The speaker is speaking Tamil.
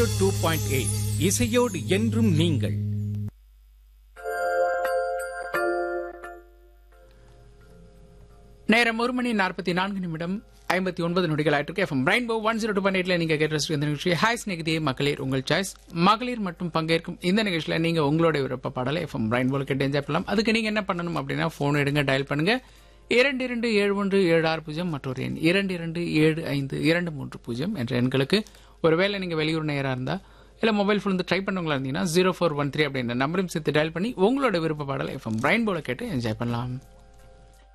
டூ பாயிண்ட் எயிட் இசையோடு என்றும் நீங்கள் நேரம் ஒரு மணி நாற்பத்தி நான்கு நிமிடம் ஐம்பத்தி ஒன்பது நொடிகள் ஆயிட்டு FM rainbow one zero two எயிட்ல நீங்க கேட்டு இந்த நிகழ்ச்சி ஹாய் ஸ்நேகிதியே மகளிர் உங்கள் சாய்ஸ் மகளிர் மட்டும் பங்கேற்கும் இந்த நிகழ்ச்சியில நீங்க உங்களுடைய விருப்ப பாடலை எஃப்எம் ரெயின்போல கேட்டு என்ஜாய் பண்ணலாம் அதுக்கு நீங்க என்ன பண்ணணும் அப்படின்னா போன் எடுங்க டயல் பண்ணுங்க இரண்டு இரண்டு ஏழு ஒன்று ஏழு ஆறு பூஜ்ஜியம் மற்றொரு எண் இரண்டு இரண்டு ஏழு ஐந்து இரண்டு மூன்று பூஜ்ஜியம் என்ற எண்களுக்கு ஒருவேளை நீங்க வெளியூர் நேரா இருந்தா இல்ல மொபைல் ஃபோன் வந்து ட்ரை பண்ணவங்களா இருந்தீங்கன்னா ஜீரோ ஃபோர் ஒன் த்ரீ அப்படின்ற நம்பரையும் சேர்த்து டயல் பண்ணி உங்களோட விருப்ப பாடலை எஃப்எம் ரெயின்போல கேட்டு என்ஜாய் பண்ணலாம்